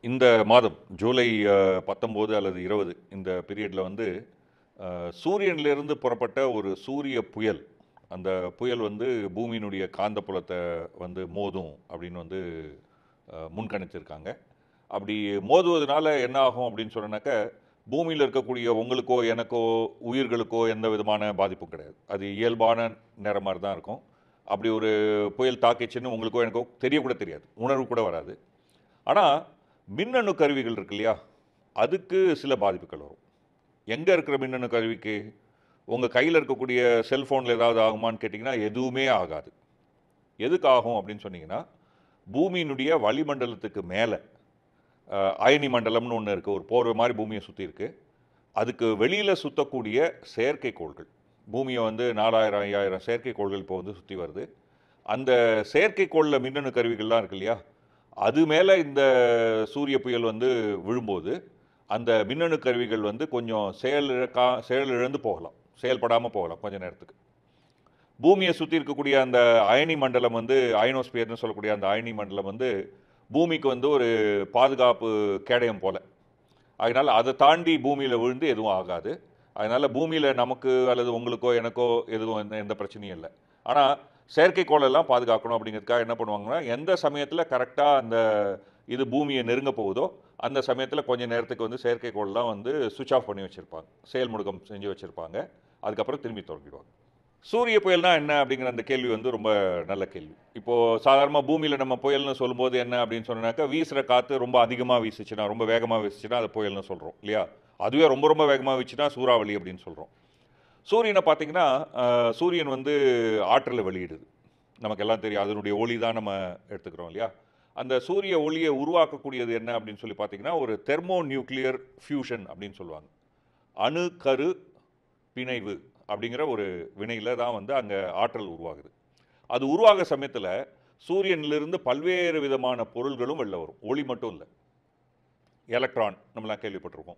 இந்த மாதம் ஜூலை பத்தொம்போது அல்லது இருபது இந்த பீரியடில் வந்து அஹ், சூரியனிலிருந்து புறப்பட்ட ஒரு சூரிய புயல் அந்த புயல் வந்து பூமியினுடைய காந்தப்புலத்தை வந்து மோதும் அப்படின்னு வந்து அஹ், முன்கணிச்சிருக்காங்க அப்படி மோதுவதனால என்ன ஆகும் அப்படின்னு சொன்னாக்க பூமியில் இருக்கக்கூடிய உங்களுக்கோ எனக்கோ உயிர்களுக்கோ எந்த விதமான பாதிப்பும் கிடையாது அது இயல்பான நேரம் மாதிரி தான் இருக்கும் அப்படி ஒரு புயல் தாக்கிச்சுன்னு உங்களுக்கோ எனக்கோ தெரியக்கூட தெரியாது உணர்வு கூட வராது ஆனால் மின்னணு கருவிகள் இருக்கு இல்லையா அதுக்கு சில பாதிப்புகள் வரும் எங்கே இருக்கிற மின்னணு கருவிக்கு உங்கள் கையில் இருக்கக்கூடிய செல்ஃபோனில் ஏதாவது ஆகுமான்னு கேட்டிங்கன்னா எதுவுமே ஆகாது எதுக்கு ஆகும் அப்படின்னு சொன்னீங்கன்னா பூமியினுடைய வளிமண்டலத்துக்கு மேலே அயனி மண்டலம்னு ஒன்று இருக்குது ஒரு போர்வை மாதிரி பூமியை சுற்றி இருக்குது அதுக்கு வெளியில் சுற்றக்கூடிய செயற்கைக்கோள்கள் பூமியை வந்து நாலாயிரம் ஐயாயிரம் செயற்கைக்கோள்கள் இப்போ வந்து சுற்றி வருது அந்த செயற்கைக்கோளில் மின்னணு கருவிகள்லாம் இருக்கு இல்லையா அது மேலே இந்த சூரிய புயல் வந்து விழும்போது அந்த மின்னணு கருவிகள் வந்து கொஞ்சம் செயலிழக்கா செயலிழந்து போகலாம் செயல்படாமல் போகலாம் கொஞ்ச நேரத்துக்கு பூமியை சுற்றி இருக்கக்கூடிய அந்த அயனி மண்டலம் வந்து அயனோஸ்பியர்னு சொல்லக்கூடிய அந்த அயனி மண்டலம் வந்து பூமிக்கு வந்து ஒரு பாதுகாப்பு கேடயம் போல அதனால் அதை தாண்டி பூமியில் விழுந்து எதுவும் ஆகாது அதனால் பூமியில் நமக்கு அல்லது உங்களுக்கோ எனக்கோ எதுவும் எந்த எந்த பிரச்சனையும் இல்லை ஆனால் செயற்கைக்கோளெல்லாம் பாதுகாக்கணும் அப்படிங்கிறதுக்காக என்ன பண்ணுவாங்கன்னா எந்த சமயத்தில் கரெக்டாக அந்த இது பூமியை நெருங்க போகுதோ அந்த சமயத்தில் கொஞ்ச நேரத்துக்கு வந்து செயற்கைக்கோள்லாம் வந்து சுவிட்ச் ஆஃப் பண்ணி வச்சுருப்பாங்க செயல் முடுக்கம் செஞ்சு வச்சுருப்பாங்க அதுக்கப்புறம் திரும்பி தொடங்கிடுவாங்க சூரிய புயல்னா என்ன அப்படிங்கிற அந்த கேள்வி வந்து ரொம்ப நல்ல கேள்வி இப்போது சாதாரணமாக பூமியில் நம்ம புயல்னு சொல்லும்போது என்ன அப்படின்னு சொன்னாக்கா வீசுகிற காற்று ரொம்ப அதிகமாக வீசுச்சுன்னா ரொம்ப வேகமாக வீசுச்சுன்னா அது புயல்னு சொல்கிறோம் இல்லையா அதுவே ரொம்ப ரொம்ப வேகமாக வீச்சுன்னா சூறாவளி அப்படின்னு சொல்கிறோம் சூரியனை பார்த்தீங்கன்னா அஹ், சூரியன் வந்து ஆற்றலை வெளியிடுது நமக்கு எல்லாம் தெரியும் அதனுடைய ஒளி தான் நம்ம எடுத்துக்கிறோம் இல்லையா அந்த சூரிய ஒளியை உருவாக்கக்கூடியது என்ன அப்படின்னு சொல்லி பார்த்தீங்கன்னா ஒரு தெர்மோ நியூக்ளியர் ஃபியூஷன் அப்படின்னு சொல்லுவாங்க அணு கரு பிணைவு அப்படிங்கிற ஒரு வினையில் தான் வந்து அங்கே ஆற்றல் உருவாகுது அது உருவாக சமயத்தில் சூரியனிலிருந்து பல்வேறு விதமான பொருள்களும் வெளில வரும் ஒளி மட்டும் இல்லை எலக்ட்ரான் நம்மளாம் கேள்விப்பட்டிருக்கோம்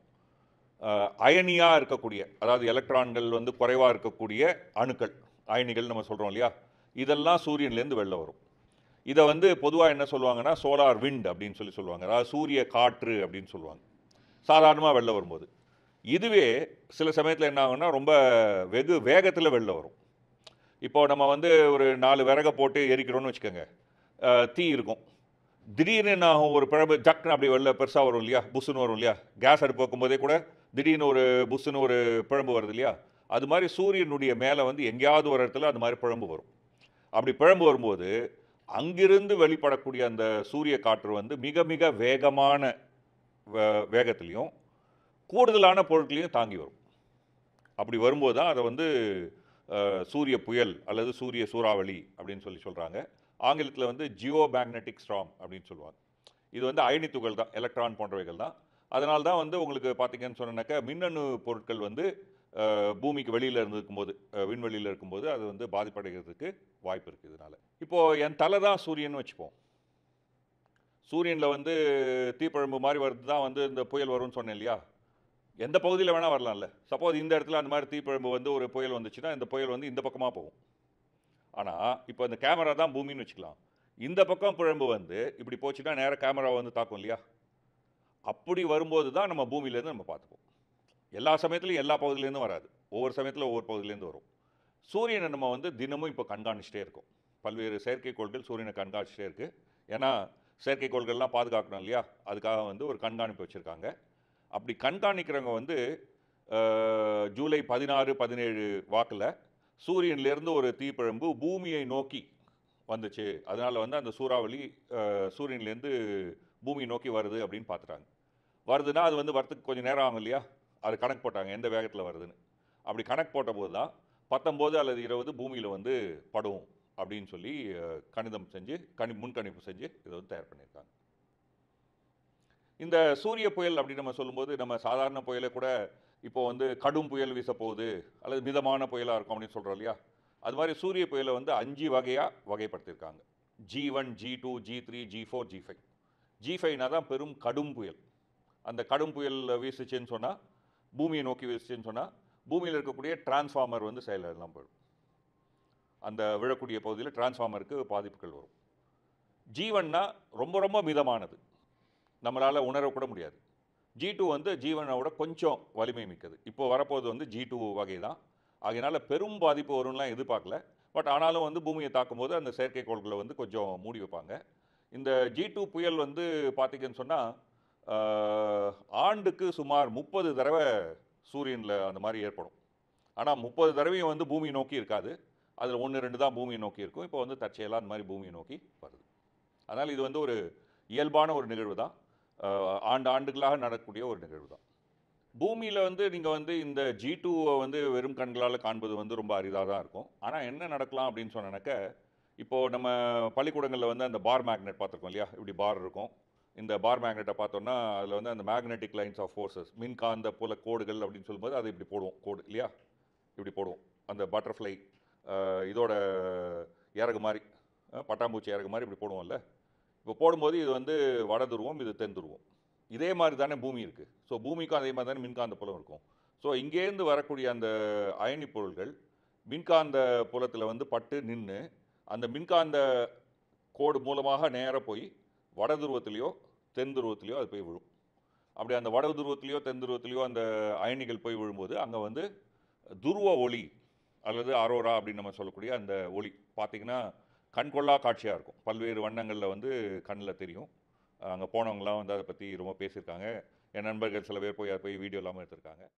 அயனியாக இருக்கக்கூடிய அதாவது எலக்ட்ரான்கள் வந்து குறைவாக இருக்கக்கூடிய அணுக்கள் அயனிகள் நம்ம சொல்கிறோம் இல்லையா இதெல்லாம் சூரியன்லேருந்து வெளில வரும் இதை வந்து பொதுவாக என்ன சொல்லுவாங்கன்னா சோலார் விண்ட் அப்படின்னு சொல்லி சொல்லுவாங்க அதாவது சூரிய காற்று அப்படின்னு சொல்லுவாங்க சாதாரணமாக வெளில வரும்போது இதுவே சில சமயத்தில் என்ன ஆகும்னா ரொம்ப வெகு வேகத்தில் வெளில வரும் இப்போ நம்ம வந்து ஒரு நாலு விறகை போட்டு எரிக்கிறோம்னு வச்சுக்கோங்க அஹ், தீ இருக்கும் திடீர்னு என்ன ஆகும் ஒரு பிழம்பு ஜக்குன்னு அப்படி வெளில பெருசாக வரும் இல்லையா புஷ்ஷுன்னு வரும் இல்லையா கேஸ் அடுப்பு வைக்கும்போதே கூட திடீர்னு ஒரு புஷ்ஷுன்னு ஒரு பிழம்பு வருது இல்லையா அது மாதிரி சூரியனுடைய மேலே வந்து எங்கேயாவது ஒரு இடத்துல அது மாதிரி பிழம்பு வரும் அப்படி பிழம்பு வரும்போது அங்கிருந்து வெளிப்படக்கூடிய அந்த சூரிய காற்று வந்து மிக மிக வேகமான வே- வேகத்திலையும் கூடுதலான பொருட்களையும் தாங்கி வரும் அப்படி வரும்போது தான் அதை வந்து அஹ், சூரிய புயல் அல்லது சூரிய சூறாவளி அப்படின்னு சொல்லி சொல்கிறாங்க ஆங்கிலத்தில் வந்து ஜியோ மேக்னெட்டிக் ஸ்ட்ராம் அப்படின்னு சொல்லுவாங்க இது வந்து அயனி துகள் தான் எலக்ட்ரான் போன்றவைகள் தான் அதனால தான் வந்து உங்களுக்கு பார்த்தீங்கன்னு சொன்னாக்கா மின்னணு பொருட்கள் வந்து அஹ், பூமிக்கு வெளியில் இருந்திருக்கும்போது அஹ், விண்வெளியில் இருக்கும்போது அது வந்து பாதிப்படைகிறதுக்கு வாய்ப்பு இருக்குது இதனால இப்போது என் தலை தான் சூரியன் வச்சுப்போம் சூரியனில் வந்து தீப்பழம்பு மாதிரி வருது தான் வந்து இந்த புயல் வரும்னு சொன்னேன் இல்லையா எந்த பகுதியில் வேணால் வரலாம்ல சப்போஸ் இந்த இடத்துல அந்த மாதிரி தீப்பழம்பு வந்து ஒரு புயல் வந்துச்சுன்னா இந்த புயல் வந்து இந்த பக்கமாக போகும் ஆனால் இப்போ இந்த கேமரா தான் பூமின்னு வச்சுக்கலாம் இந்த பக்கம் பிழம்பு வந்து இப்படி போச்சுன்னா நேராக கேமரா வந்து தாக்கும் இல்லையா அப்படி வரும்போது தான் நம்ம பூமியிலேருந்து நம்ம பார்த்துப்போம் எல்லா சமயத்துலையும் எல்லா பகுதியிலேருந்தும் வராது ஒவ்வொரு சமயத்தில் ஒவ்வொரு பகுதியிலேருந்து வரும் சூரியனை நம்ம வந்து தினமும் இப்போ கண்காணிச்சிட்டே இருக்கோம் பல்வேறு செயற்கைக்கோள்கள் சூரியனை கண்காணிச்சிட்டே இருக்குது ஏன்னா செயற்கைக்கோள்கள்லாம் பாதுகாக்கணும் இல்லையா அதுக்காக வந்து ஒரு கண்காணிப்பு வச்சுருக்காங்க அப்படி கண்காணிக்கிறவங்க வந்து அஹ், ஜூலை பதினாறு பதினேழு வாக்கில் சூரியன்லேருந்து ஒரு தீப்பிழம்பு பூமியை நோக்கி வந்துச்சு அதனால் வந்து அந்த சூறாவளி அஹ், சூரியன்லேருந்து பூமியை நோக்கி வருது அப்படின்னு பார்த்துட்டாங்க வருதுன்னா அது வந்து வரத்துக்கு கொஞ்சம் நேரம் ஆகும் இல்லையா அது கணக்கு போட்டாங்க எந்த வேகத்தில் வருதுன்னு அப்படி கணக்கு போட்டபோது தான் பத்தொம்போது அல்லது இருபது பூமியில் வந்து படும் அப்படின்னு சொல்லி அஹ், கணிதம் செஞ்சு கணி முன்கணிப்பு செஞ்சு இதை வந்து தயார் பண்ணியிருக்காங்க இந்த சூரிய புயல் அப்படின்னு நம்ம சொல்லும்போது நம்ம சாதாரண புயலை கூட இப்போ வந்து கடும் புயல் வீச போகுது அல்லது மிதமான புயலாக இருக்கும் அப்படின்னு சொல்கிறோம் இல்லையா அது மாதிரி சூரிய புயலை வந்து அஞ்சு வகையாக வகைப்படுத்தியிருக்காங்க G one G two G three G four G five G ஃபைவ்னா தான் பெரும் கடும் புயல் அந்த கடும் புயல் வீசுச்சுன்னு சொன்னால் பூமியை நோக்கி வீசுச்சுன்னு சொன்னால் பூமியில் இருக்கக்கூடிய டிரான்ஸ்ஃபார்மர் வந்து செயலெல்லாம் போயிடும் அந்த விழக்கூடிய பகுதியில் டிரான்ஸ்ஃபார்மருக்கு பாதிப்புகள் வரும் ஜீவன்னா ரொம்ப ரொம்ப மிதமானது நம்மளால் உணரக்கூட முடியாது ஜி டூ வந்து ஜீவனோட கொஞ்சம் வலிமை மிக்கது இப்போ வரப்போது வந்து ஜி டூ வகை தான் ஆகையினால பெரும் பாதிப்பு வரும்லாம் எதிர்பார்க்கல பட் ஆனாலும் வந்து பூமியை தாக்கும்போது அந்த செயற்கைக்கோள்களை வந்து கொஞ்சம் மூடி வைப்பாங்க இந்த ஜி டூ புயல் வந்து பார்த்தீங்கன்னு சொன்னால் ஆண்டுக்கு சுமார் முப்பது தடவை சூரியனில் அந்த மாதிரி ஏற்படும் ஆனால் முப்பது தடவையும் வந்து பூமி நோக்கி இருக்காது அதில் ஒன்று ரெண்டு தான் பூமியை நோக்கி இருக்கும் இப்போ வந்து தற்செயலாக அந்த மாதிரி பூமியை நோக்கி வருது அதனால் இது வந்து ஒரு இயல்பான ஒரு நிகழ்வு தான் அஹ், ஆண்டு ஆண்டுகளாக நடக்கக்கூடிய ஒரு நிகழ்வு தான் பூமியில் வந்து நீங்கள் வந்து இந்த ஜி டூவை வந்து வெறும் கண்களால் காண்பது வந்து ரொம்ப அரிதாக தான் இருக்கும் ஆனால் என்ன நடக்கலாம் அப்படின்னு சொன்னாக்க இப்போது நம்ம பள்ளிக்கூடங்களில் வந்து அந்த பார் மேக்னெட் பார்த்துருக்கோம் இல்லையா இப்படி பார் இருக்கும் இந்த பார் மேக்னெட்டை பார்த்தோம்னா அதில் வந்து அந்த மேக்னெட்டிக் லைன்ஸ் ஆஃப் ஃபோர்ஸஸ் மின்காந்த புல கோடுகள் அப்படின்னு சொல்லும்போது அதை இப்படி போடுவோம் கோடு இல்லையா இப்படி போடுவோம் அந்த பட்டர்ஃப்ளை இதோட இறகு மாதிரி அஹ், பட்டாம்பூச்சி இறகு மாதிரி இப்படி போடுவோம்ல இப்போ போடும்போது இது வந்து வட துருவம் இது தென் துருவம் இதே மாதிரி தானே பூமி இருக்குது ஸோ பூமிக்கும் அதே மாதிரி தானே மின்காந்த புலம் இருக்கும் ஸோ இங்கேருந்து வரக்கூடிய அந்த அயனி பொருள்கள் மின்காந்த புலத்தில் வந்து பட்டு நின்று அந்த மின்காந்த கோடு மூலமாக நேராக போய் வட துருவத்திலையோ தென் துருவத்திலையோ அது போய் விழும் அப்படி அந்த வட துருவத்திலையோ தென் துருவத்திலையோ அந்த அயனிகள் போய் விழும்போது அங்கே வந்து துருவ ஒளி அல்லது அரோரா அப்படின்னு நம்ம சொல்லக்கூடிய அந்த ஒளி பார்த்திங்கன்னா கண்கொள்ளா காட்சியாக இருக்கும் பல்வேறு வண்ணங்களில் வந்து கண்ணில் தெரியும் அங்கே போனவங்களாம் வந்து அதை பற்றி ரொம்ப பேசியிருக்காங்க என் நண்பர்கள் சில பேர் போய் அதை போய் வீடியோ இல்லாமல் எடுத்திருக்காங்க